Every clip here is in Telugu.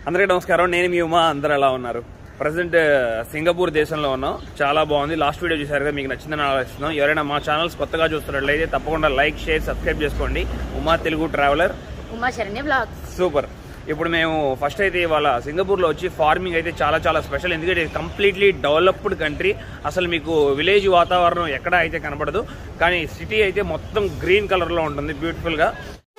అందరికీ నమస్కారం నేను మీ ఉమా అందరు ఎలా ఉన్నారు ప్రజెంట్ సింగపూర్ దేశంలో ఉన్నాం చాలా బాగుంది లాస్ట్ వీడియో చూసారు కదా మీకు నచ్చిందని ఆలోచిస్తున్నాం ఎవరైనా మా ఛానల్స్ కొత్తగా చూస్తున్నట్లయితే తప్పకుండా లైక్ షేర్ సబ్స్క్రైబ్ చేసుకోండి Uma Telugu traveller Uma Saranya blogs super ఇప్పుడు మేము ఫస్ట్ అయితే ఇవాళ సింగపూర్లో వచ్చి ఫార్మింగ్ అయితే చాలా చాలా స్పెషల్ ఎందుకంటే ఇది కంప్లీట్లీ డెవలప్డ్ కంట్రీ అసలు మీకు విలేజ్ వాతావరణం ఎక్కడ అయితే కనపడదు కానీ సిటీ అయితే మొత్తం గ్రీన్ కలర్లో ఉంటుంది బ్యూటిఫుల్గా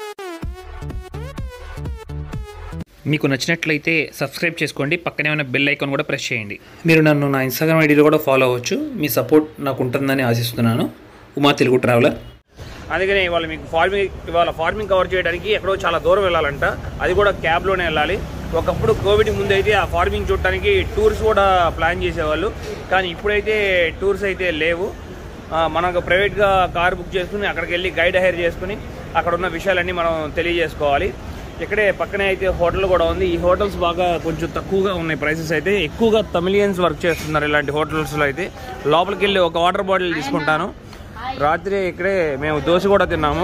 మీకు నచ్చినట్లయితే సబ్స్క్రైబ్ చేసుకోండి పక్కనే ఉన్న బెల్ ఐకాన్ కూడా ప్రెస్ చేయండి మీరు నన్ను నా ఇన్స్టాగ్రామ్ ఐడీలో కూడా ఫాలో అవ్వచ్చు మీ సపోర్ట్ నాకు ఉంటుందని ఆశిస్తున్నాను ఉమా తెలుగు ట్రావెలర్ అందుకనే ఇవాళ మీకు ఫార్మింగ్ ఇవాళ ఫార్మింగ్ కవర్ చేయడానికి ఎక్కడో చాలా దూరం వెళ్ళాలంట అది కూడా క్యాబ్లోనే వెళ్ళాలి ఒకప్పుడు కోవిడ్ ముందు అయితే ఆ ఫార్మింగ్ చూడటానికి టూర్స్ కూడా ప్లాన్ చేసేవాళ్ళు కానీ ఇప్పుడైతే టూర్స్ అయితే లేవు ఆ, మనకు ప్రైవేట్గా కార్ బుక్ చేసుకుని అక్కడికి వెళ్ళి గైడ్ హైర్ చేసుకుని అక్కడ ఉన్న విషయాలన్నీ మనం తెలియజేసుకోవాలి ఇక్కడే పక్కనే అయితే హోటల్ కూడా ఉంది ఈ హోటల్స్ బాగా కొంచెం తక్కువగా ఉన్నాయి ప్రైసెస్ అయితే ఎక్కువగా తమిళియన్స్ వర్క్ చేస్తున్నారు ఇలాంటి హోటల్స్లో అయితే లోపలికి వెళ్ళి ఒక వాటర్ బాటిల్ తీసుకుంటాను రాత్రి ఇక్కడే మేము దోశ కూడా తిన్నాము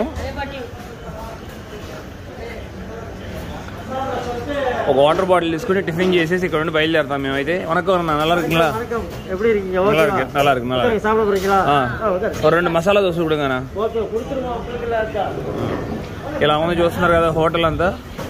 ఒక వాటర్ బాటిల్ తీసుకుని టిఫిన్ చేసేసి ఇక్కడ నుండి బయలుదేరుతాం మేమైతే వనకం நல்லா இருக்குங்களா வணக்கம் எப்படி இருக்கீங்க நல்லா ஓகேவா இருக்கு நல்லா இருக்கு நல்லா இருக்கு சாப்பிட போறீங்களா ஆ ஆ, உட்காரு. ஒரு రెండు మసాలా దోశ கொடுங்கண்ணா ఓకే கொடுத்துருவோம் உங்களுக்கு எல்லாம் இருக்கா ఇలా ఉంది చూస్తున్నారు కదా హోటల్ అంతా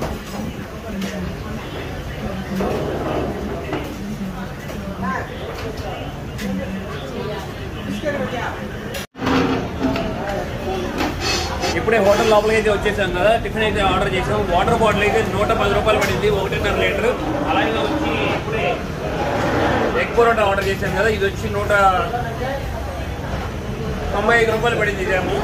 ఇప్పుడే హోటల్ లోపలికి అయితే వచ్చేసాం కదా టిఫిన్ అయితే ఆర్డర్ చేసాం వాటర్ బాటిల్ అయితే నూట పది రూపాయలు పడింది ఒకటిన్నర లీటర్ అలాగే వచ్చి ఇప్పుడే ఎగ్ పరోటా ఆర్డర్ చేశాం కదా ఇది వచ్చి నూట తొంభై ఐదు రూపాయలు పడింది ఇదేమో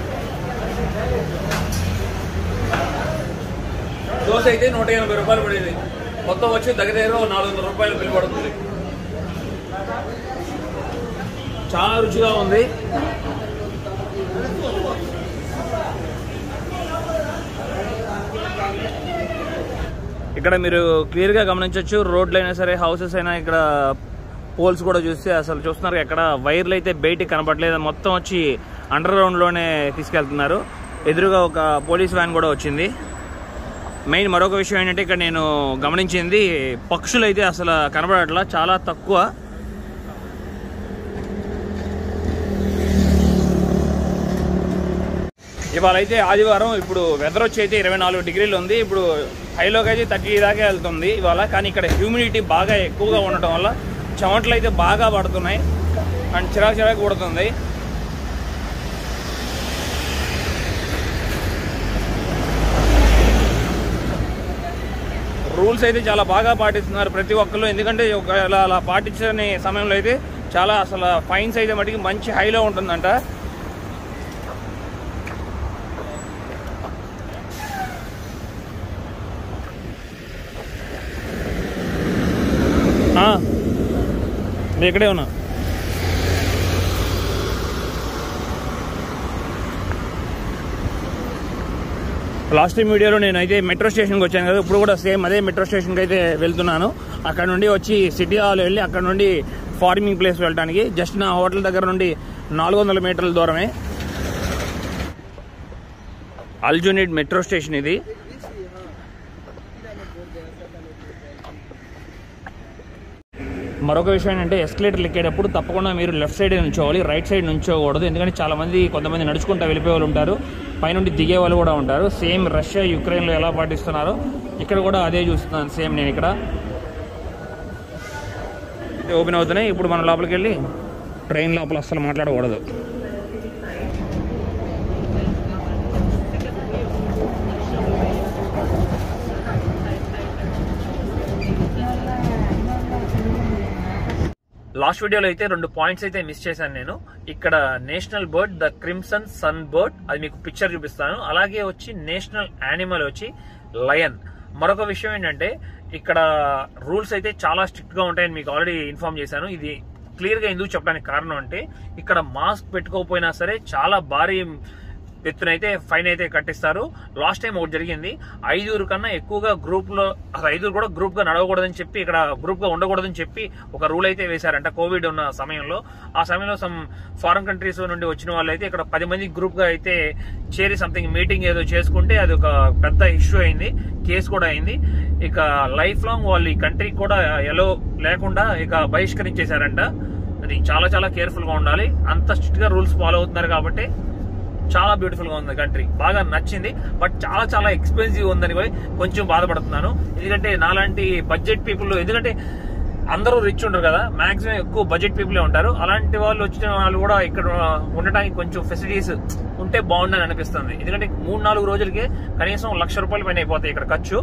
దోశ అయితే నూట ఎనభై రూపాయలు పడేది మొత్తం వచ్చి దగ్గర దగ్గర నాలుగు వందల రూపాయలు బిల్ పడుతుంది చాలా రుచిగా ఉంది ఇక్కడ మీరు క్లియర్ గా గమనించవచ్చు రోడ్లు అయినా సరే హౌసెస్ అయినా ఇక్కడ పోల్స్ కూడా చూస్తే అసలు చూస్తున్నారు ఎక్కడ వైర్లు అయితే బయటికి కనపడలేదు మొత్తం వచ్చి అండర్ గ్రౌండ్ లోనే తీసుకెళ్తున్నారు ఎదురుగా ఒక పోలీస్ వ్యాన్ కూడా వచ్చింది మెయిన్ మరొక విషయం ఏంటంటే ఇక్కడ నేను గమనించింది పక్షులు అయితే అసలు కనబడట్లా చాలా తక్కువ ఇవాళ అయితే ఆదివారం ఇప్పుడు వెదర్ వచ్చి అయితే ఇరవై నాలుగు డిగ్రీలు ఉంది ఇప్పుడు హైలోకి అయితే థర్టీ దాకా వెళ్తుంది ఇవాళ కానీ ఇక్కడ హ్యూమిడిటీ బాగా ఎక్కువగా ఉండటం వల్ల చెమటలు అయితే బాగా పడుతున్నాయి అండ్ చిరాకు చిరాకు పడుతుంది రూల్స్ అయితే చాలా బాగా పాటిస్తున్నారు ప్రతి ఒక్కళ్ళు ఎందుకంటే ఒకవేళ అలా పాటించని సమయంలో అయితే చాలా అసలు ఫైన్స్ అయితే మటుకి మంచి హైలో ఉంటుందంట ఆ, నేను ఇక్కడే ఉన్నా లాస్ట్ టైం వీడియోలో నేనైతే మెట్రో స్టేషన్కి వచ్చాను కదా ఇప్పుడు కూడా సేమ్ అదే మెట్రో స్టేషన్కి అయితే వెళ్తున్నాను అక్కడ నుండి వచ్చి సిటీ హాల్ వెళ్ళి అక్కడ నుండి ఫార్మింగ్ ప్లేస్ వెళ్ళడానికి జస్ట్ నా హోటల్ దగ్గర నుండి నాలుగు వందల మీటర్ల దూరమే అల్జునిడ్ మెట్రో స్టేషన్ ఇది మరొక విషయం ఏంటంటే ఎస్కలేటర్ ఎక్కేటప్పుడు తప్పకుండా మీరు లెఫ్ట్ సైడ్ నుంచోవాలి రైట్ సైడ్ నుంచోకూడదు ఎందుకంటే చాలా మంది కొంతమంది నడుచుకుంటూ వెళ్ళిపోయే వాళ్ళు ఉంటారు పైనుండి దిగే వాళ్ళు కూడా ఉంటారు సేమ్ రష్యా యుక్రెయిన్లో ఎలా పాటిస్తున్నారో ఇక్కడ కూడా అదే చూస్తున్నాను సేమ్ నేను ఇక్కడ ఇది ఓపెన్ అవుతున్నాయి ఇప్పుడు మనం లోపలికి వెళ్ళి ట్రైన్ లోపల అస్సలు మాట్లాడకూడదు లాస్ట్ వీడియోలో అయితే రెండు పాయింట్స్ అయితే మిస్ చేశాను నేను ఇక్కడ national bird the crimson sunbird అది మీకు పిక్చర్ చూపిస్తాను అలాగే వచ్చి నేషనల్ యానిమల్ వచ్చి లయన్ మరొక విషయం ఏంటంటే ఇక్కడ రూల్స్ అయితే చాలా స్ట్రిక్ట్ గా ఉంటాయని మీకు ఆల్రెడీ ఇన్ఫార్మ్ చేశాను ఇది క్లియర్ గా ఎందుకు చెప్పడానికి కారణం అంటే ఇక్కడ మాస్క్ పెట్టుకోకపోయినా సరే చాలా భారీ ఎత్తున అయితే ఫైన్ అయితే కట్టిస్తారు లాస్ట్ టైం ఒకటి జరిగింది ఐదుగురు కన్నా ఎక్కువగా గ్రూప్ లో అసలు ఐదుగురు కూడా గ్రూప్ గా నడవకూడదని చెప్పి ఇక్కడ గ్రూప్ గా ఉండకూడదని చెప్పి ఒక రూల్ అయితే వేశారంట కోవిడ్ ఉన్న సమయంలో ఆ సమయంలో సమ్ ఫారెన్ కంట్రీస్ నుండి వచ్చిన వాళ్ళు అయితే ఇక్కడ పది మంది గ్రూప్ గా అయితే చేరి సంథింగ్ మీటింగ్ ఏదో చేసుకుంటే అది ఒక పెద్ద ఇష్యూ అయింది కేసు కూడా అయింది ఇక లైఫ్ లాంగ్ వాళ్ళు ఈ కంట్రీకి కూడా ఎలో లేకుండా ఇక బహిష్కరించేశారంట అది చాలా చాలా కేర్ఫుల్ గా ఉండాలి అంత స్ట్రిక్ట్ గా రూల్స్ ఫాలో అవుతున్నారు కాబట్టి చాలా బ్యూటిఫుల్ గా ఉంది కంట్రీ బాగా నచ్చింది బట్ చాలా చాలా ఎక్స్పెన్సివ్ ఉందని పోయి కొంచెం బాధపడుతున్నాను ఎందుకంటే నాలాంటి బడ్జెట్ పీపుల్ ఎందుకంటే అందరూ రిచ్ ఉండరు కదా మాక్సిమం ఎక్కువ బడ్జెట్ పీపులే ఉంటారు అలాంటి వాళ్ళు వచ్చిన వాళ్ళు కూడా ఇక్కడ ఉండటానికి కొంచెం ఫెసిలిటీస్ ఉంటే బాగుండని అనిపిస్తుంది ఎందుకంటే మూడు నాలుగు రోజులకి కనీసం లక్ష రూపాయల పైన అయిపోతాయి ఇక్కడ ఖర్చు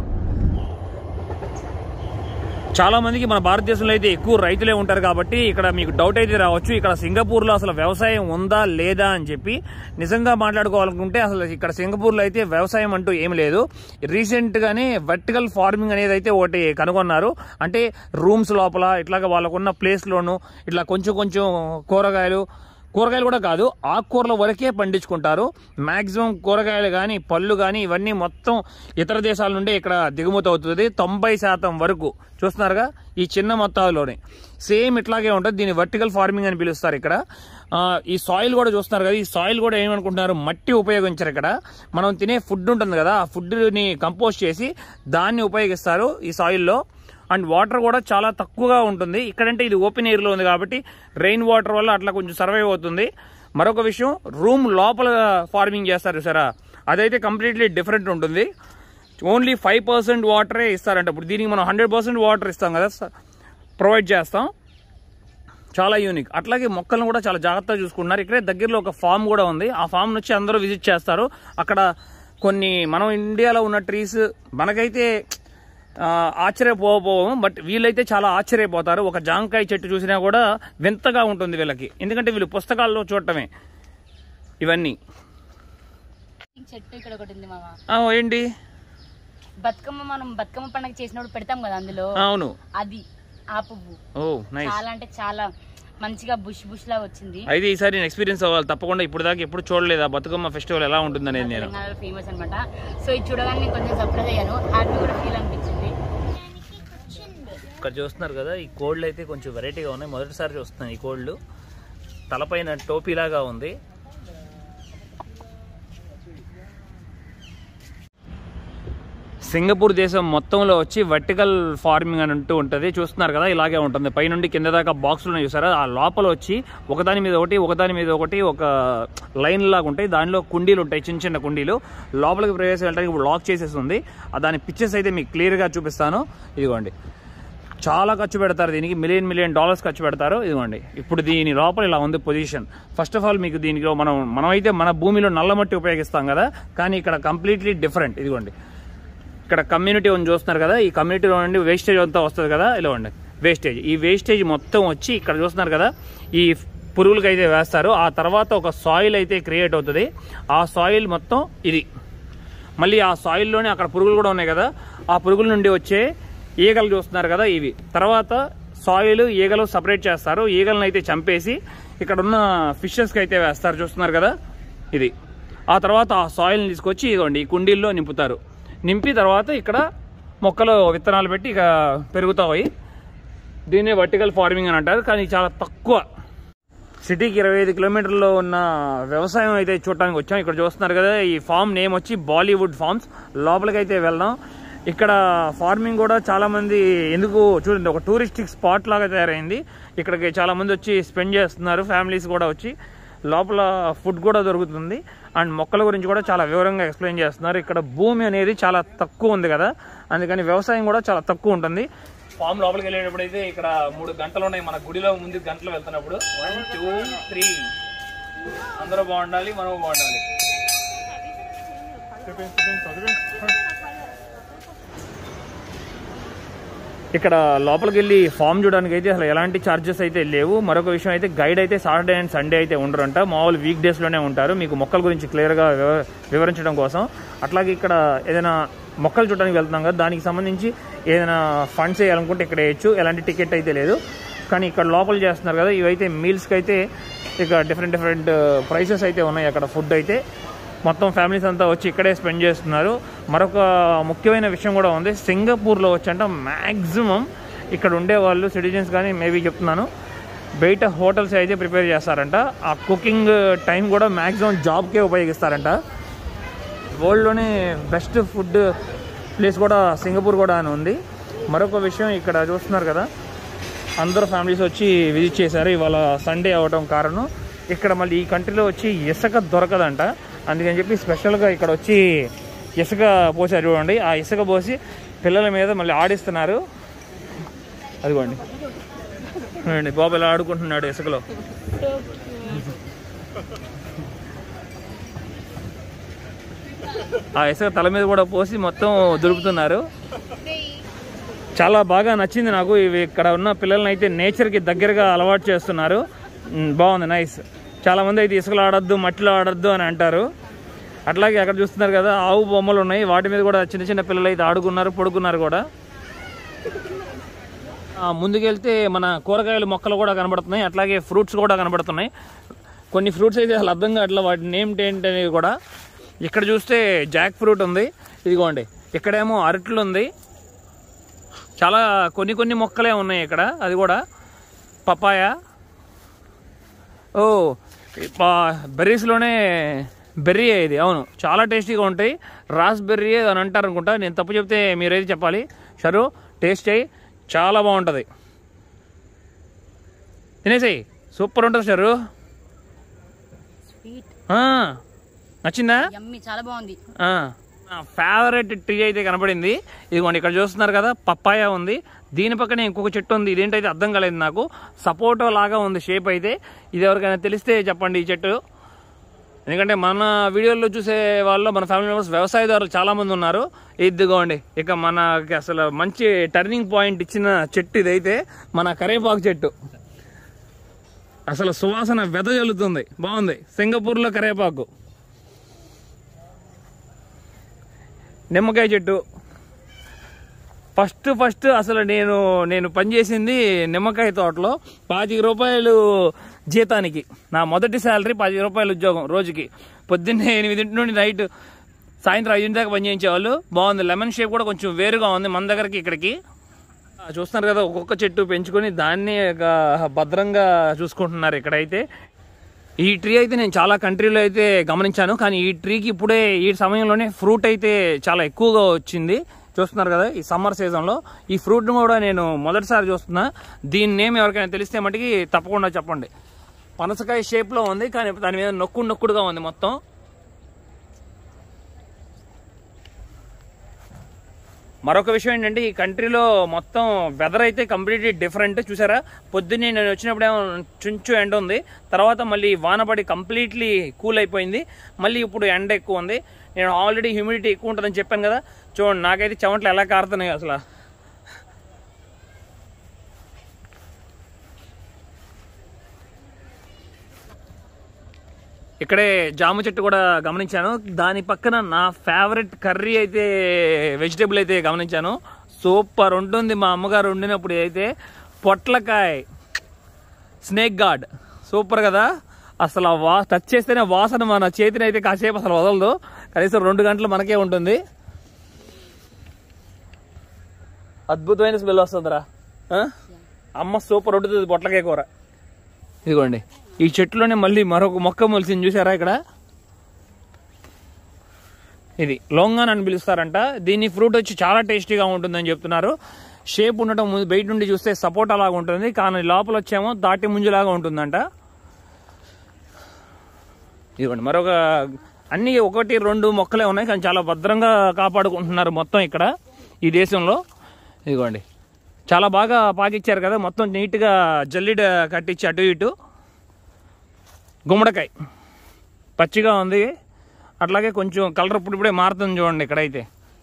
చాలా మందికి మన భారతదేశంలో అయితే ఎక్కువ రైతులే ఉంటారు కాబట్టి ఇక్కడ మీకు డౌట్ అయితే రావచ్చు ఇక్కడ సింగపూర్ లో అసలు వ్యవసాయం ఉందా లేదా అని చెప్పి నిజంగా మాట్లాడుకోవాలనుకుంటే అసలు ఇక్కడ సింగపూర్ లో అయితే వ్యవసాయం అంటూ ఏమి లేదు రీసెంట్ గానే వర్టికల్ ఫార్మింగ్ అనేది అయితే ఒకటి కనుగొన్నారు అంటే రూమ్స్ లోపల ఇట్లాగా వాళ్ళకున్న ప్లేస్ లోను ఇట్లా కొంచెం కొంచెం కూరగాయలు కూరగాయలు కూడా కాదు ఆకుకూరల వరకే పండించుకుంటారు మాక్సిమం కూరగాయలు కానీ పళ్ళు కానీ ఇవన్నీ మొత్తం ఇతర దేశాల నుండి ఇక్కడ దిగుమతి అవుతుంది తొంభై శాతం వరకు చూస్తున్నారుగా ఈ చిన్న మొత్తాల్లోనే సేమ్ ఇట్లాగే ఉంటుంది దీన్ని వర్టికల్ ఫార్మింగ్ అని పిలుస్తారు ఇక్కడ ఆ, ఈ సాయిల్ కూడా చూస్తున్నారు కదా ఈ సాయిల్ కూడా ఏమనుకుంటున్నారు మట్టి ఉపయోగించారు ఇక్కడ మనం తినే ఫుడ్ ఉంటుంది కదా ఆ ఫుడ్ని కంపోస్ట్ చేసి దాన్ని ఉపయోగిస్తారు ఈ సాయిల్లో అండ్ వాటర్ కూడా చాలా తక్కువగా ఉంటుంది ఇక్కడంటే ఇది ఓపెన్ ఎయిర్లో ఉంది కాబట్టి రెయిన్ వాటర్ వల్ల అట్లా కొంచెం సర్వైవ్ అవుతుంది మరొక విషయం రూమ్ లోపల ఫార్మింగ్ చేస్తారు సరే అదైతే కంప్లీట్లీ డిఫరెంట్ ఉంటుంది ఓన్లీ ఫైవ్ పర్సెంట్ వాటరే ఇస్తారంట ఇప్పుడు దీనికి మనం హండ్రెడ్ పర్సెంట్ వాటర్ ఇస్తాం కదా ప్రొవైడ్ చేస్తాం చాలా యూనిక్ అట్లాగే మొక్కలను కూడా చాలా జాగ్రత్తగా చూసుకుంటున్నారు ఇక్కడే దగ్గరలో ఒక ఫామ్ కూడా ఉంది ఆ ఫామ్ నుంచి అందరూ విజిట్ చేస్తారు అక్కడ కొన్ని మనం ఇండియాలో ఉన్న ట్రీస్ మనకైతే ఆ, ఆశ్చర్యపోకపోవము బట్ వీళ్ళైతే చాలా ఆశ్చర్యపోతారు ఒక జాంకాయ చెట్టు చూసినా కూడా వింతగా ఉంటుంది వీళ్ళకి ఎందుకంటే వీళ్ళు పుస్తకాల్లో చూడటమే ఇవన్నీ చెట్టు ఇక్కడ ఒకటి ఉంది మామ ఆ, ఏంటి బతుకమ్మ మనం బతుకమ్మ పండుగ చేసినప్పుడు పెడతాం కదా అందులో అవును అది ఆ పువ్వు ఓ నైస్ చాలా అంటే చాలా మంచిగా బుష్ బుష్ లా వచ్చింది అయితే ఈసారి నేను ఎక్స్పీరియన్స్ అవ్వాలి తప్పకుండా ఇప్పుడు దాకా ఎప్పుడు చూడలేదు ఆ బతుకమ్మ ఫెస్టివల్ ఎలా ఉంటుందనేది నేను తెలంగాణలో ఫేమస్ అన్నమాట సో ఇది చూడగానే నేను కొంచెం సర్ప్రైజ్ అయ్యాను హ్యాపీ కూడా ఫీల్ అనిపించింది ఇక్కడ చూస్తున్నారు కదా ఈ కోళ్ళు అయితే కొంచెం వెరైటీగా ఉన్నాయి మొదటిసారి చూస్తున్నాను ఈ కోళ్ళు తలపైన టోపీలాగా ఉంది సింగపూర్ దేశం మొత్తంలో వచ్చి వర్టికల్ ఫార్మింగ్ అని అంటూ ఉంటుంది చూస్తున్నారు కదా ఇలాగే ఉంటుంది పైనుండి కింద దాకా బాక్సులు చూసారా ఆ లోపల వచ్చి ఒకదాని మీద ఒకటి ఒకదాని మీద ఒకటి ఒక లైన్ లాగా ఉంటాయి దానిలో కుండీలు ఉంటాయి చిన్న చిన్న కుండీలు లోపలికి ప్రవేశం వెళ్ళడానికి ఇప్పుడు లాక్ చేసేసి ఉంది ఆ దాని పిక్చర్స్ అయితే మీకు క్లియర్గా చూపిస్తాను ఇదిగోండి చాలా ఖర్చు పెడతారు దీనికి మిలియన్ మిలియన్ డాలర్స్ ఖర్చు పెడతారు ఇదిగోండి ఇప్పుడు దీని లోపల ఇలా ఉంది పొజిషన్ ఫస్ట్ ఆఫ్ ఆల్ మీకు దీనిలో మనం మనమైతే మన భూమిలో నల్ల మట్టి ఉపయోగిస్తాం కదా కానీ ఇక్కడ కంప్లీట్లీ డిఫరెంట్ ఇదిగోండి ఇక్కడ కమ్యూనిటీ ఉంది చూస్తున్నారు కదా ఈ కమ్యూనిటీలో నుండి వేస్టేజ్ అంతా వస్తుంది కదా ఇలా ఉండి వేస్టేజ్ ఈ వేస్టేజ్ మొత్తం వచ్చి ఇక్కడ చూస్తున్నారు కదా ఈ పురుగులకి అయితే వేస్తారు ఆ తర్వాత ఒక సాయిల్ అయితే క్రియేట్ అవుతుంది ఆ సాయిల్ మొత్తం ఇది మళ్ళీ ఆ సాయిల్లోనే అక్కడ పురుగులు కూడా ఉన్నాయి కదా ఆ పురుగుల నుండి వచ్చే ఈగలు చూస్తున్నారు కదా ఇవి తర్వాత సాయిల్ ఈగలు సపరేట్ చేస్తారు ఈగలను అయితే చంపేసి ఇక్కడ ఉన్న ఫిషెస్కి అయితే వేస్తారు చూస్తున్నారు కదా ఇది ఆ తర్వాత ఆ సాయిల్ని తీసుకొచ్చి ఇదిగోండి ఈ కుండీల్లో నింపుతారు నింపి తర్వాత ఇక్కడ మొక్కలు విత్తనాలు పెట్టి ఇక పెరుగుతాయి దీన్నే వర్టికల్ ఫార్మింగ్ అని అంటారు కానీ చాలా తక్కువ సిటీకి ఇరవై ఐదు కిలోమీటర్లో ఉన్న వ్యవసాయం అయితే చూడటానికి వచ్చాం ఇక్కడ చూస్తున్నారు కదా ఈ ఫామ్ నేమ్ వచ్చి బాలీవుడ్ ఫార్మ్స్ లోపలికి అయితే వెళ్దాం ఇక్కడ ఫార్మింగ్ కూడా చాలా మంది ఎందుకు చూడండి ఒక టూరిస్టిక్ స్పాట్ లాగా తయారైంది ఇక్కడికి చాలా మంది వచ్చి స్పెండ్ చేస్తున్నారు ఫ్యామిలీస్ కూడా వచ్చి లోపల ఫుడ్ కూడా దొరుకుతుంది అండ్ మొక్కల గురించి కూడా చాలా వివరంగా ఎక్స్ప్లెయిన్ చేస్తున్నారు ఇక్కడ భూమి అనేది చాలా తక్కువ ఉంది కదా అందుకని వ్యవసాయం కూడా చాలా తక్కువ ఉంటుంది ఫామ్ లోపలికి వెళ్ళేటప్పుడు అయితే ఇక్కడ మూడు గంటలు ఉన్నాయి మన గుడిలో ముందు గంటలు వెళ్తున్నప్పుడు వన్ టూ త్రీ అందరూ బాగుండాలి మనం బాగుండాలి ఇక్కడ లోపలికి వెళ్ళి ఫామ్ చూడడానికి అయితే అసలు ఎలాంటి ఛార్జెస్ అయితే లేవు మరొక విషయం అయితే గైడ్ అయితే సాటర్డే అండ్ సండే అయితే ఉండరంట మామూలు వీక్ డేస్లోనే ఉంటారు మీకు మొక్కల గురించి క్లియర్గా వివ- వివరించడం కోసం అట్లాగే ఇక్కడ ఏదైనా మొక్కలు చూడడానికి వెళ్తున్నాం కదా దానికి సంబంధించి ఏదైనా ఫండ్స్ వేయాలనుకుంటే ఇక్కడ వేయచ్చు ఎలాంటి టికెట్ అయితే లేదు కానీ ఇక్కడ లోపల చేస్తున్నారు కదా ఇవైతే మీల్స్కి అయితే ఇక డిఫరెంట్ డిఫరెంట్ ప్రైసెస్ అయితే ఉన్నాయి అక్కడ ఫుడ్ అయితే మొత్తం ఫ్యామిలీస్ అంతా వచ్చి ఇక్కడే స్పెండ్ చేస్తున్నారు మరొక ముఖ్యమైన విషయం కూడా ఉంది సింగపూర్లో వచ్చంట మ్యాక్సిమం ఇక్కడ ఉండే వాళ్ళు సిటిజన్స్ కానీ మేబీ చెప్తున్నాను బయట హోటల్స్ అయితే ప్రిపేర్ చేస్తారంట ఆ కుకింగ్ టైం కూడా మ్యాక్సిమం జాబ్కే ఉపయోగిస్తారంట వరల్డ్లోనే బెస్ట్ ఫుడ్ ప్లేస్ కూడా సింగపూర్ కూడా అని ఉంది మరొక విషయం ఇక్కడ చూస్తున్నారు కదా అందరూ ఫ్యామిలీస్ వచ్చి విజిట్ చేశారు ఇవాళ సండే అవ్వడం కారణం ఇక్కడ మళ్ళీ ఈ కంట్రీలో వచ్చి ఇసుక దొరకదంట అందుకని చెప్పి స్పెషల్గా ఇక్కడ వచ్చి ఇసుక పోసారు చూడండి ఆ ఇసుక పోసి పిల్లల మీద మళ్ళీ ఆడిస్తున్నారు అదిగోండి చూడండి బాబు ఇలా ఆడుకుంటున్నాడు ఇసుకలో ఆ ఇసుక తల మీద కూడా పోసి మొత్తం దులుపుతున్నారు చాలా బాగా నచ్చింది నాకు ఇవి ఇక్కడ ఉన్న పిల్లల్ని అయితే నేచర్కి దగ్గరగా అలవాటు చేస్తున్నారు మ్, బాగుంది నైస్ చాలా మంది అయితే ఇసుకలో ఆడొద్దు మట్టిలో ఆడొద్దు అని అంటారు అట్లాగే అక్కడ చూస్తున్నారు కదా ఆవు బొమ్మలు ఉన్నాయి వాటి మీద కూడా చిన్న చిన్న పిల్లలు అయితే ఆడుకున్నారు పడుకున్నారు కూడా ఆ, ముందుకెళ్తే మన కూరగాయల మొక్కలు కూడా కనబడుతున్నాయి అట్లాగే ఫ్రూట్స్ కూడా కనబడుతున్నాయి కొన్ని ఫ్రూట్స్ అయితే అసలు అర్థం కావట్లేదు వాటి నేమ్ ఏంటి అనేది కూడా ఇక్కడ చూస్తే జాక్ ఫ్రూట్ ఉంది ఇదిగోండి ఇక్కడేమో అరట్లు ఉంది చాలా కొన్ని కొన్ని మొక్కలే ఉన్నాయి ఇక్కడ అది కూడా పపాయ ఓ బెర్రీస్లోనే బెర్రీ ఇది అవును చాలా టేస్టీగా ఉంటాయి రాస్ బెర్రీ అని అంటారు అనుకుంటా నేను తప్పు చెప్తే మీరైతే చెప్పాలి షరు టేస్ట్ అయ్యి చాలా బాగుంటుంది తినేసేయి సూపర్ ఉంటుంది షరు స్వీట్ ఆ, నచ్చిందా యమ్మీ చాలా బాగుంది ఆ, నా ఫేవరెట్ ట్రీ అయితే కనపడింది ఇదిగోండి ఇక్కడ చూస్తున్నారు కదా పప్పాయ ఉంది దీని పక్కనే ఇంకొక చెట్టు ఉంది ఇదేంటైతే అర్థం కాలేదు నాకు సపోటో లాగా ఉంది షేప్ అయితే ఇది ఎవరికైనా తెలిస్తే చెప్పండి ఈ చెట్టు ఎందుకంటే మన వీడియోల్లో చూసే వాళ్ళు మన ఫ్యామిలీ మెంబర్స్ వ్యవసాయదారులు చాలా మంది ఉన్నారు ఇదిగోండి ఇక మనకి అసలు మంచి టర్నింగ్ పాయింట్ ఇచ్చిన చెట్టు ఇదైతే మన కరేపాకు చెట్టు అసలు సువాసన వెదజల్లుతుంది బాగుంది సింగపూర్లో కరేపాకు నిమ్మకాయ చెట్టు ఫస్ట్ ఫస్ట్ అసలు నేను నేను పనిచేసింది నిమ్మకాయ తోటలో పాతిక రూపాయలు జీతానికి నా మొదటి శాలరీ పాతిక రూపాయలు ఉద్యోగం రోజుకి పొద్దున్నే ఎనిమిదింటి నుండి నైట్ సాయంత్రం ఐదింటి దాకా పనిచేయించేవాళ్ళు బాగుంది లెమన్ షేప్ కూడా కొంచెం వేరుగా ఉంది మన దగ్గరకి ఇక్కడికి ఆ, చూస్తున్నారు కదా ఒక్కొక్క చెట్టు పెంచుకొని దాన్ని ఒక భద్రంగా చూసుకుంటున్నారు ఇక్కడైతే ఈ ట్రీ అయితే నేను చాలా కంట్రీలో అయితే గమనించాను కానీ ఈ ట్రీకి ఇప్పుడే ఈ సమయంలోనే ఫ్రూట్ అయితే చాలా ఎక్కువగా వచ్చింది చూస్తున్నారు కదా ఈ సమ్మర్ సీజన్లో ఈ ఫ్రూట్ని కూడా నేను మొదటిసారి చూస్తున్నా దీని నేమ్ ఎవరికైనా తెలిస్తే మటుకి తప్పకుండా చెప్పండి పనసకాయ షేప్లో ఉంది కానీ దాని మీద నొక్కుడు నొక్కుడుగా ఉంది మొత్తం మరొక విషయం ఏంటంటే ఈ కంట్రీలో మొత్తం వెదర్ అయితే కంప్లీట్లీ డిఫరెంట్ చూసారా పొద్దున్నే నేను వచ్చినప్పుడేమో చుంచు ఎండ ఉంది తర్వాత మళ్ళీ వానపడి కంప్లీట్లీ కూల్ అయిపోయింది మళ్ళీ ఇప్పుడు ఎండ ఎక్కువ ఉంది నేను ఆల్రెడీ హ్యూమిడిటీ ఎక్కువ ఉంటుందని చెప్పాను కదా చూడండి నాకైతే చెమటలు ఎలా కారుతున్నాయి అసలు ఇక్కడే జామ చెట్టు కూడా గమనించాను దాని పక్కన నా ఫేవరెట్ కర్రీ అయితే వెజిటేబుల్ అయితే గమనించాను సూపర్ ఉంటుంది మా అమ్మగారు వండినప్పుడు అయితే పొట్లకాయ స్నేక్ గార్డ్ సూపర్ కదా అసలు ఆ వా టచ్ చేస్తేనే వాసన మన చేతిని అయితే కాసేపు అసలు వదలదు కనీసం రెండు గంటలు మనకే ఉంటుంది అద్భుతమైన స్మెల్ వస్తుందిరా ఆ? అమ్మ సూపర్ వండుతుంది పొట్లకాయ కూర ఇదిగోండి ఈ చెట్టులోనే మళ్ళీ మరొక మొక్క మొలిసింది చూసారా ఇక్కడ ఇది లోంగాన్ అని పిలుస్తారంట దీని ఫ్రూట్ వచ్చి చాలా టేస్టీగా ఉంటుందని చెప్తున్నారు షేప్ ఉండటం ముందు బయట నుండి చూస్తే సపోటా లాగా ఉంటుంది కానీ లోపల వచ్చేమో తాటి ముంజులాగా ఉంటుందంట ఇదిగోండి మరొక అన్ని ఒకటి రెండు మొక్కలే ఉన్నాయి కానీ చాలా భద్రంగా కాపాడుకుంటున్నారు మొత్తం ఇక్కడ ఈ దేశంలో ఇదిగోండి చాలా బాగా పాకిచ్చారు కదా మొత్తం నీట్గా జల్లిడ కట్టించి అటు ఇటు గుమ్మడికాయ పచ్చిగా ఉంది అట్లాగే కొంచెం కలర్ ఇప్పుడు ఇప్పుడే మారుతుంది చూడండి ఇక్కడైతే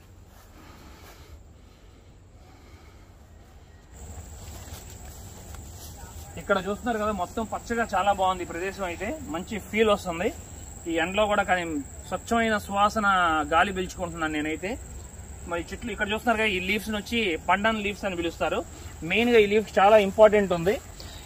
ఇక్కడ చూస్తున్నారు కదా మొత్తం పచ్చగా చాలా బాగుంది ఈ ప్రదేశం అయితే మంచి ఫీల్ వస్తుంది ఈ ఎండలో కూడా కానీ స్వచ్ఛమైన సువాసన గాలి పీల్చుకుంటున్నాను నేనైతే మరి చెట్లు ఇక్కడ చూస్తున్నారు కదా ఈ లీవ్స్ వచ్చి పండన్ లీవ్స్ అని పిలుస్తారు మెయిన్ గా ఈ లీవ్స్ చాలా ఇంపార్టెంట్ ఉంది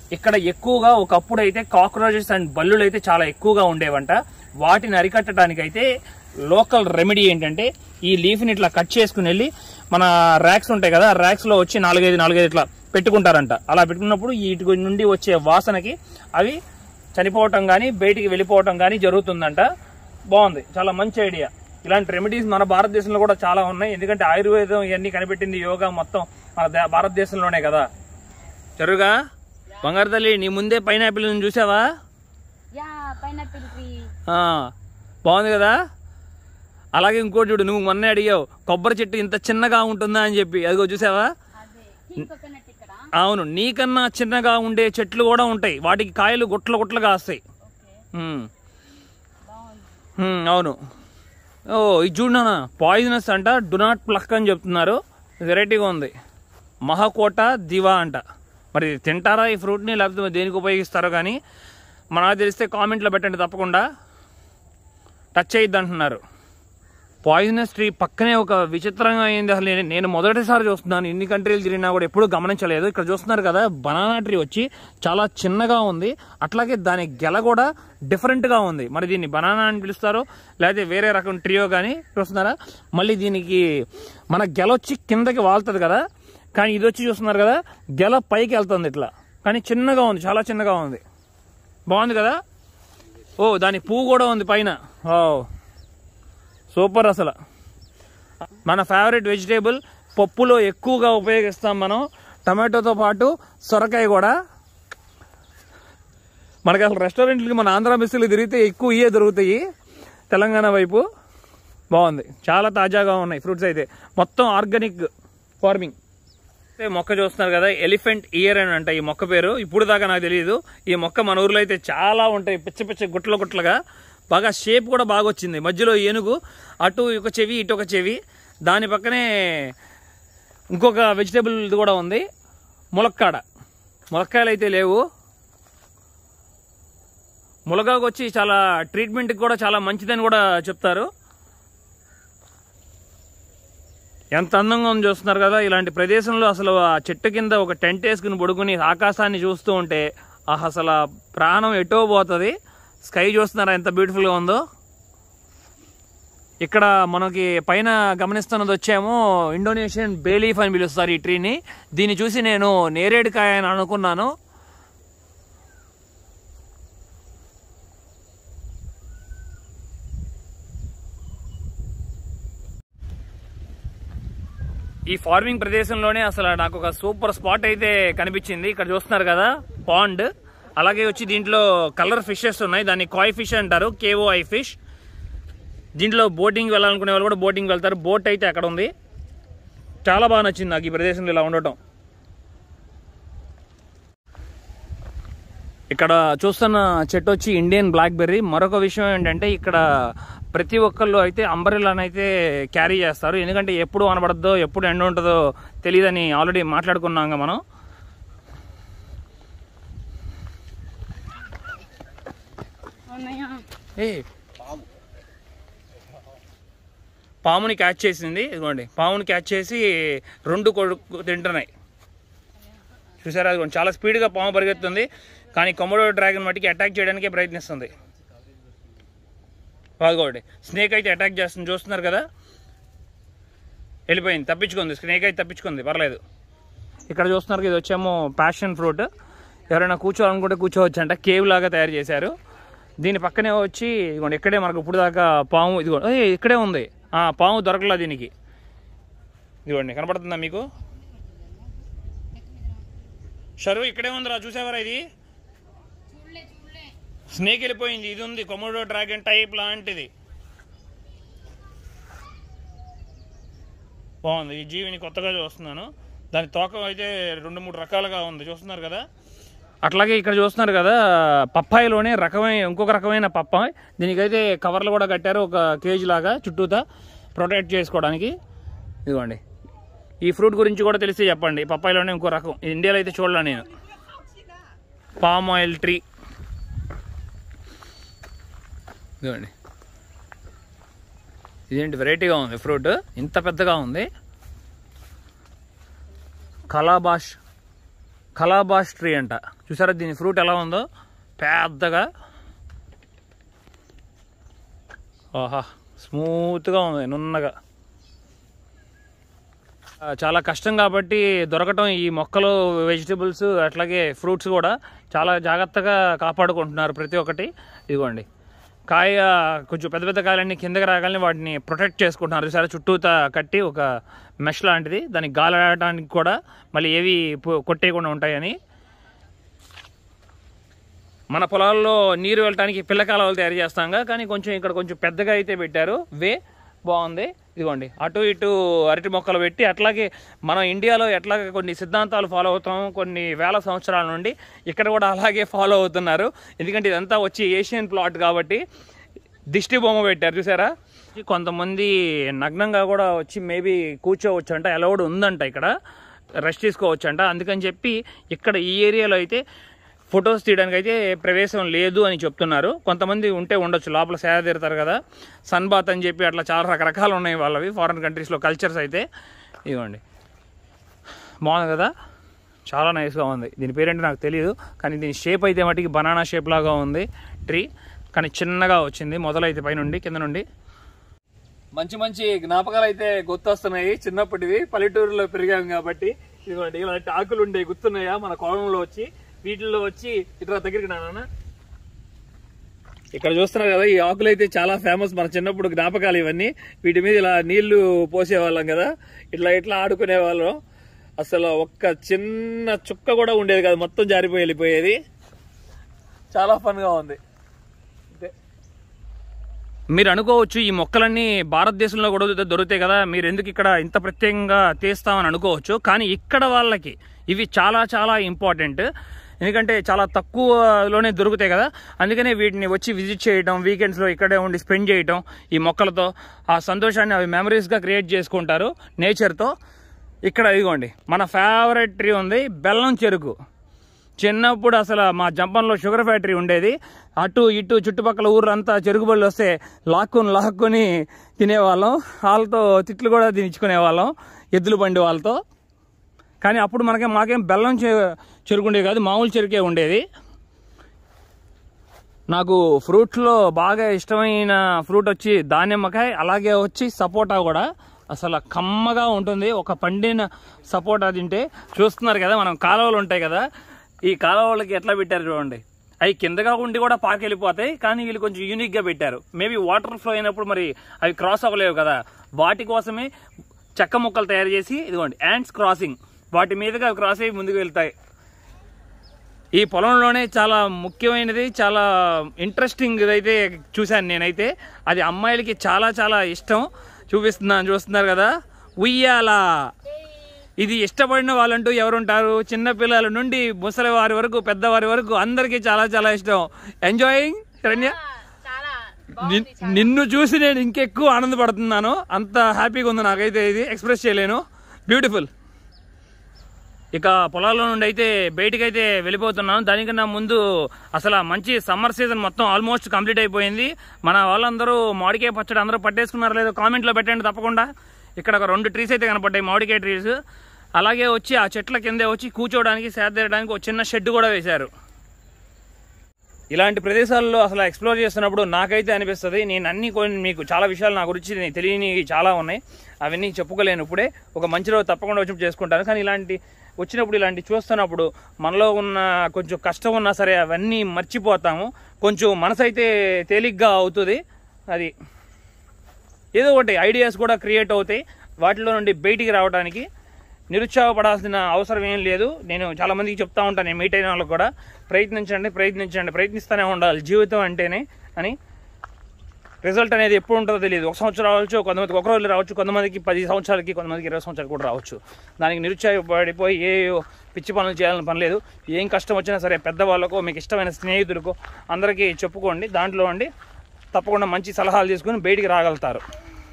ఇక్కడ ఎక్కువగా ఒకప్పుడు అయితే కాక్రోచెస్ అండ్ బల్లులు అయితే చాలా ఎక్కువగా ఉండేవంట వాటిని అరికట్టడానికి అయితే లోకల్ రెమెడీ ఏంటంటే ఈ లీఫ్ని ఇట్లా కట్ చేసుకుని వెళ్ళి మన ర్యాక్స్ ఉంటాయి కదా ర్యాక్స్ లో వచ్చి నాలుగైదు నాలుగైదు ఇట్లా పెట్టుకుంటారంట అలా పెట్టుకున్నప్పుడు వీటి నుండి వచ్చే వాసనకి అవి చనిపోవటం కానీ బయటికి వెళ్ళిపోవటం కానీ జరుగుతుందంట బాగుంది చాలా మంచి ఐడియా ఇలాంటి రెమెడీస్ మన భారతదేశంలో కూడా చాలా ఉన్నాయి ఎందుకంటే ఆయుర్వేదం ఇవన్నీ కనిపెట్టింది యోగా మొత్తం మన దే- భారతదేశంలోనే కదా చెరుగా బంగారు తల్లి నీ ముందే పైనాపిల్ చూసావా యా పైనాపిల్ ట్రీ ఆ, బాగుంది కదా అలాగే ఇంకోటి చూడు నువ్వు మొన్నే అడిగావు కొబ్బరి చెట్టు ఇంత చిన్నగా ఉంటుందా అని చెప్పి అదిగో చూసావా అదే కింగ్ కోకోనట్ ఇక్కడ అవును నీకన్నా చిన్నగా ఉండే చెట్లు కూడా ఉంటాయి వాటికి కాయలు గుట్ల గుట్లుగా వస్తాయి ఓకే ఉమ్. బాగుంది ఉమ్, అవును ఓ ఇది చూడనా పాయిజనస్ అంట డు నాట్ ప్లక్ అని చెప్తున్నారు వెరైటీగా ఉంది మహాకోట దివా అంట మరి తింటారా ఈ ఫ్రూట్ని లేకపోతే మరి దేనికి ఉపయోగిస్తారో కానీ మనకు తెలిస్తే కామెంట్లో పెట్టండి తప్పకుండా టచ్ అయ్యిద్ది అంటున్నారు పాయిజనస్ ట్రీ పక్కనే ఒక విచిత్రంగా అయింది అసలు నేను- నేను మొదటిసారి చూస్తున్నాను ఇన్ని కంట్రీలు తిరిగినా కూడా ఎప్పుడూ గమనించలేదు ఇక్కడ చూస్తున్నారు కదా బనానా ట్రీ వచ్చి చాలా చిన్నగా ఉంది అట్లాగే దాని గెల కూడా డిఫరెంట్ గా ఉంది మరి దీన్ని బనానా అని పిలుస్తారో లేకపోతే వేరే రకం ట్రియో కానీ చూస్తున్నారా మళ్ళీ దీనికి మన గెల వచ్చి కిందకి వాళ్తుంది కదా కానీ ఇది వచ్చి చూస్తున్నారు కదా గెల పైకి వెళ్తుంది ఇట్లా కానీ చిన్నగా ఉంది చాలా చిన్నగా ఉంది బాగుంది కదా ఓ దాని పువ్వు కూడా ఉంది పైన ఓ సూపర్ అసలు మన ఫేవరెట్ వెజిటేబుల్ పప్పులో ఎక్కువగా ఉపయోగిస్తాం మనం టమాటోతో పాటు సొరకాయ కూడా మనకి అసలు రెస్టారెంట్లకి మన ఆంధ్ర మెస్సులు తిరిగితే ఎక్కువ ఇవే దొరుకుతాయి తెలంగాణ వైపు బాగుంది చాలా తాజాగా ఉన్నాయి ఫ్రూట్స్ అయితే మొత్తం ఆర్గానిక్ ఫార్మింగ్ అయితే మొక్క చూస్తున్నారు కదా ఎలిఫెంట్ ఇయర్ అని అంట ఈ మొక్క పేరు ఇప్పుడు దాకా నాకు తెలియదు ఈ మొక్క మన ఊర్లో అయితే చాలా ఉంటాయి పిచ్చ పిచ్చ గుట్ల గుట్లగా బాగా షేప్ కూడా బాగా వచ్చింది మధ్యలో ఏనుగు అటు ఒక చెవి ఇటు ఒక చెవి దాని పక్కనే ఇంకొక వెజిటేబుల్ ఇది కూడా ఉంది ములక్కాడ ములక్కాయలు అయితే లేవు ములగాకు వచ్చి చాలా ట్రీట్మెంట్కి కూడా చాలా మంచిదని కూడా చెప్తారు ఎంత అందంగా ఉంది చూస్తున్నారు కదా ఇలాంటి ప్రదేశంలో అసలు ఆ చెట్టు కింద ఒక టెంట్ వేసుకుని పడుకుని ఆకాశాన్ని చూస్తూ ఉంటే ఆహ్ అసలు ఆ ప్రాణం ఎటో పోతుంది స్కై చూస్తున్నారా ఎంత బ్యూటిఫుల్గా ఉందో ఇక్కడ మనకి పైన గమనిస్తున్నది వచ్చేమో ఇండోనేషియన్ బేలీఫ్ అని పిలుస్తారు ఈ ట్రీని దీన్ని చూసి నేను నేరేడుకాయ అని అనుకున్నాను ఈ ఫార్మింగ్ ప్రదేశంలోనే అసలు నాకు ఒక సూపర్ స్పాట్ అయితే కనిపించింది ఇక్కడ చూస్తున్నారు కదా పాండ్ అలాగే వచ్చి దీంట్లో కలర్ ఫిషెస్ ఉన్నాయి దాన్ని కాయ్ ఫిష్ అంటారు కేఓ ఐ ఫిష్ దీంట్లో బోటింగ్ వెళ్ళాలనుకునే వాళ్ళు కూడా బోటింగ్ వెళ్తారు బోట్ అయితే అక్కడ ఉంది చాలా బాగా నచ్చింది నాకు ఈ ప్రదేశంలో ఇలా ఉండటం ఇక్కడ చూస్తున్న చెట్టు వచ్చి ఇండియన్ బ్లాక్ బెర్రీ మరొక విషయం ఏంటంటే ఇక్కడ ప్రతి ఒక్కళ్ళు అయితే అంబరిల్లాని అయితే క్యారీ చేస్తారు ఎందుకంటే ఎప్పుడు అనబడద్దో ఎప్పుడు ఎండ ఉంటుందో తెలియదని ఆల్రెడీ మాట్లాడుకున్నాం మనం అన్నయ్య ఏ పాముని క్యాచ్ చేసింది ఇదిగోండి పాముని క్యాచ్ చేసి రెండు కొడుకు తింటున్నాయి చూసారా అదిగోండి చాలా స్పీడ్గా పాము పరిగెత్తుంది కానీ కొమ్మడో డ్రాగన్ మట్టికి అటాక్ చేయడానికే ప్రయత్నిస్తుంది అదిగోండి స్నేక్ అయితే అటాక్ చేస్తుంది చూస్తున్నారు కదా వెళ్ళిపోయింది తప్పించుకుంది స్నేక్ అయితే తప్పించుకుంది పర్లేదు ఇక్కడ చూస్తున్నారు కదా, ఇది వచ్చేమో ప్యాషన్ ఫ్రూట్ ఎవరైనా కూర్చోవాలనుకుంటే కూర్చోవచ్చు అంట కేవ్ లాగా తయారు చేశారు దీని పక్కనే వచ్చి ఇదిగోండి ఇక్కడే మనకు ఇప్పుడు దాకా పాము ఇదిగో ఏయ్, ఇక్కడే ఉంది ఆ, పాము దొరకలా దీనికి ఇదిగోండి కనపడుతుందా మీకు షరువు ఇక్కడే ఉందిరా చూసావరా ఇది స్నేక్ వెళ్ళిపోయింది ఇది ఉంది కొమోడో డ్రాగన్ టైప్ లాంటిది బాగుంది ఈ జీవిని కొత్తగా చూస్తున్నాను దాని తోక అయితే రెండు మూడు రకాలుగా ఉంది చూస్తున్నారు కదా అట్లాగే ఇక్కడ చూస్తున్నారు కదా పప్పాయిలోనే రకమైన ఇంకొక రకమైన పప్పాయి దీనికైతే కవర్లు కూడా కట్టారు ఒక కేజీ లాగా చుట్టూతా ప్రొటెక్ట్ చేసుకోవడానికి ఇదిగోండి ఈ ఫ్రూట్ గురించి కూడా తెలిసి చెప్పండి పప్పాయిలోనే ఇంకో రకం ఇది ఇండియాలో అయితే చూడలే నేను పామ్ ఆయిల్ ట్రీ ఇదిగోండి ఇదేంటి వెరైటీగా ఉంది ఫ్రూట్ ఇంత పెద్దగా ఉంది కలాబాష్ కలాబాష్ ట్రీ అంట చూసారా దీని ఫ్రూట్ ఎలా ఉందో పెద్దగా ఆహా స్మూత్గా ఉంది నున్నగా ఆ, చాలా కష్టం కాబట్టి దొరకటం ఈ మొక్కలు వెజిటబుల్స్ అట్లాగే ఫ్రూట్స్ కూడా చాలా జాగ్రత్తగా కాపాడుకుంటున్నారు ప్రతి ఒక్కటి ఇదిగోండి కాయ కొంచెం పెద్ద పెద్ద కాయలన్నీ కిందకి రాగానే వాటిని ప్రొటెక్ట్ చేసుకుంటున్నారు సరే చుట్టూతా కట్టి ఒక మెష్ లాంటిది దానికి గాలడానికి కూడా మళ్ళీ ఏవి పు- కొట్టేయకుండా ఉంటాయని మన పొలాల్లో నీరు వెళ్ళటానికి పిల్ల కాలువలు తయారు చేస్తాంగా కానీ కొంచెం ఇక్కడ కొంచెం పెద్దగా అయితే పెట్టారు వే బాగుంది ఇదిగోండి అటు ఇటు అరటి మొక్కలు పెట్టి అట్లాగే మనం ఇండియాలో ఎట్లాగే కొన్ని సిద్ధాంతాలు ఫాలో అవుతాం కొన్ని వేల సంవత్సరాల నుండి ఇక్కడ కూడా అలాగే ఫాలో అవుతున్నారు ఎందుకంటే ఇదంతా వచ్చి ఏషియన్ ప్లాట్ కాబట్టి దిష్టి బొమ్మ పెట్టారు చూసారా కొంతమంది నగ్నంగా కూడా వచ్చి మేబీ కూర్చోవచ్చు అంట అలౌడ్ ఉందంట ఇక్కడ రెస్ట్ తీసుకోవచ్చు అంట అందుకని చెప్పి ఇక్కడ ఈ ఏరియాలో అయితే ఫొటోస్ తీయడానికి అయితే ప్రవేశం లేదు అని చెప్తున్నారు కొంతమంది ఉంటే ఉండొచ్చు లోపల సేద తీరుతారు కదా సన్ బాత్ అని చెప్పి అట్లా చాలా రకరకాలు ఉన్నాయి వాళ్ళవి ఫారిన్ కంట్రీస్లో కల్చర్స్ అయితే ఇదిగోండి బాగుంది కదా చాలా నైస్గా ఉంది దీని పేరేంటో నాకు తెలియదు కానీ దీని షేప్ అయితే మటుకి బనానా షేప్ లాగా ఉంది ట్రీ కానీ చిన్నగా వచ్చింది మొదలైతే పైనుండి కింద నుండి మంచి మంచి జ్ఞాపకాలు అయితే గుర్తొస్తున్నాయి చిన్నప్పటివి పల్లెటూరులో పెరిగాం కాబట్టి ఇదిగోండి ఇలాంటి ఆకులు ఉండే గుర్తున్నాయా మన కోలంలో వచ్చి వీటిల్లో వచ్చి ఇట్లా దగ్గరికి నాన్న ఇక్కడ చూస్తున్నారు కదా ఈ ఆకులు అయితే చాలా ఫేమస్ మన చిన్నప్పుడు జ్ఞాపకాలు ఇవన్నీ వీటి మీద ఇలా నీళ్లు పోసేవాళ్ళం కదా ఇట్లా ఇట్లా ఆడుకునే వాళ్ళం అసలు ఒక్క చిన్న చుక్క కూడా ఉండేది కాదు మొత్తం జారిపోయి వెళ్ళిపోయేది చాలా ఫన్గా ఉంది మీరు అనుకోవచ్చు ఈ మొక్కలన్నీ భారతదేశంలో కూడా దొరుకుతాయి కదా మీరు ఎందుకు ఇక్కడ ఇంత ప్రత్యేకంగా తీస్తామని అనుకోవచ్చు కానీ ఇక్కడ వాళ్ళకి ఇవి చాలా చాలా ఇంపార్టెంట్ ఎందుకంటే చాలా తక్కువలోనే దొరుకుతాయి కదా అందుకనే వీటిని వచ్చి విజిట్ చేయడం వీకెండ్స్లో ఇక్కడే ఉండి స్పెండ్ చేయడం ఈ మొక్కలతో ఆ సంతోషాన్ని అవి మెమరీస్గా క్రియేట్ చేసుకుంటారు నేచర్తో ఇక్కడ ఇదిగోండి మన ఫేవరెట్ ట్రీ ఉంది బెల్లం చెరుకు చిన్నప్పుడు అసలు మా జంపంలో షుగర్ ఫ్యాక్టరీ ఉండేది అటు ఇటు చుట్టుపక్కల ఊరంతా చెరుకు బళ్ళు వస్తే లాక్కుని లాక్కుని తినేవాళ్ళం వాళ్ళతో తిట్లు కూడా తినించుకునేవాళ్ళం ఎద్దుల బండి వాళ్ళతో కానీ అప్పుడు మనకేం మాకేం బెల్లం చె చెరుకు ఉండేది కాదు మామూలు చెరుకే ఉండేది నాకు ఫ్రూట్స్లో బాగా ఇష్టమైన ఫ్రూట్ వచ్చి దానిమ్మకాయ అలాగే వచ్చి సపోటా కూడా అసలు కమ్మగా ఉంటుంది ఒక పండిన సపోటా తింటే చూస్తున్నారు కదా మనం కాలువలు ఉంటాయి కదా ఈ కాలువలకి ఎట్లా పెట్టారు చూడండి అవి కిందగా ఉండి కూడా పాకి వెళ్ళిపోతాయి కానీ వీళ్ళు కొంచెం యూనిక్గా పెట్టారు మేబీ వాటర్ ఫ్లో అయినప్పుడు మరి అవి క్రాస్ అవ్వలేవు కదా వాటి కోసమే చెక్క ముక్కలు తయారు చేసి ఇదిగోండి యాండ్స్ క్రాసింగ్ వాటి మీదుగా అవి క్రాస్ అయ్యి ముందుకు వెళ్తాయి ఈ పొలంలోనే చాలా ముఖ్యమైనది చాలా ఇంట్రెస్టింగ్ అయితే చూశాను నేనైతే అది అమ్మాయిలకి చాలా చాలా ఇష్టం చూపిస్తున్నాను చూస్తున్నారు కదా ఉయ్యాల ఇది ఇష్టపడిన వాళ్ళంటూ ఎవరుంటారు చిన్న పిల్లల నుండి ముసలి వారి వరకు పెద్దవారి వరకు అందరికీ చాలా చాలా ఇష్టం ఎంజాయింగ్ శరణ్య చాలా నిన్- నిన్ను చూసి నేను ఇంకెక్కువ ఆనందపడుతున్నాను అంత హ్యాపీగా ఉంది నాకైతే ఇది ఎక్స్ప్రెస్ చేయలేను బ్యూటిఫుల్ ఇక పొలాల్లో నుండి అయితే బయటికి అయితే వెళ్ళిపోతున్నాను దానికన్నా ముందు అసలు ఆ మంచి సమ్మర్ సీజన్ మొత్తం ఆల్మోస్ట్ కంప్లీట్ అయిపోయింది మన వాళ్ళందరూ మామిడికాయ పచ్చడి అందరూ పట్టేసుకున్నారో లేదో కామెంట్లో పెట్టండి తప్పకుండా ఇక్కడ ఒక రెండు ట్రీస్ అయితే కనపడ్డాయి మామిడికాయ ట్రీస్ అలాగే వచ్చి ఆ చెట్ల కిందే వచ్చి కూర్చోవడానికి సేద తీయడానికి ఒక చిన్న షెడ్ కూడా వేశారు ఇలాంటి ప్రదేశాల్లో అసలు ఎక్స్ప్లోర్ చేస్తున్నప్పుడు నాకైతే అనిపిస్తుంది నేను అన్ని కొన్ని మీకు చాలా విషయాలు నా గురించి నేను తెలియని చాలా ఉన్నాయి అవన్నీ చెప్పుకోలేను ఇప్పుడే ఒక మంచి రోజు తప్పకుండా వచ్చి చేసుకుంటాను కానీ ఇలాంటి వచ్చినప్పుడు ఇలాంటి చూస్తున్నప్పుడు మనలో ఉన్న కొంచెం కష్టం ఉన్నా సరే అవన్నీ మర్చిపోతాము కొంచెం మనసు అయితే తేలిగ్గా అవుతుంది అది ఏదో ఒకటి ఐడియాస్ కూడా క్రియేట్ అవుతాయి వాటిలో నుండి బయటికి రావడానికి నిరుత్సాహపడాల్సిన అవసరం ఏం లేదు నేను చాలా మందికి చెప్తా ఉంటాను నేను మీట్ అయిన వాళ్ళకి కూడా ప్రయత్నించండి ప్రయత్నించండి ప్రయత్నిస్తూనే ఉండాలి జీవితం అంటేనే అని రిజల్ట్ అనేది ఎప్పుడు ఉంటుందో తెలియదు ఒక సంవత్సరం రావచ్చు కొంతమందికి ఒక రోజు రావచ్చు కొంతమందికి పది సంవత్సరాలకి కొంతమందికి ఇరవై సంవత్సరాలు కూడా రావచ్చు దానికి నిరుత్సాహపడిపోయి ఏ పిచ్చి పనులు చేయాలని పని లేదు ఏం కష్టం వచ్చినా సరే పెద్దవాళ్ళకో మీకు ఇష్టమైన స్నేహితులకో అందరికీ చెప్పుకోండి దాంట్లో అండి తప్పకుండా మంచి సలహాలు తీసుకుని బయటికి రాగలుగుతారు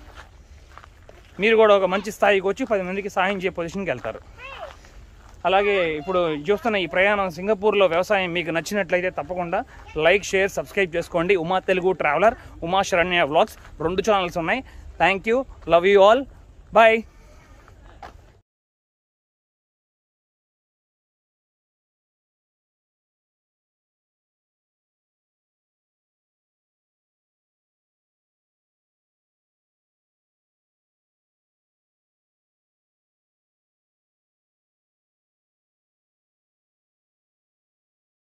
మీరు కూడా ఒక మంచి స్థాయికి వచ్చి పది మందికి సాయం చేయ పొజిషన్కి వెళ్తారు అలాగే ఇప్పుడు చూస్తున్న ఈ ప్రయాణం సింగపూర్లో వ్యవసాయం మీకు నచ్చినట్లయితే తప్పకుండా లైక్ షేర్ సబ్స్క్రైబ్ చేసుకోండి ఉమా తెలుగు ట్రావెలర్ ఉమా శరణ్య వ్లాగ్స్ రెండు ఛానల్స్ ఉన్నాయి thank you love you all bye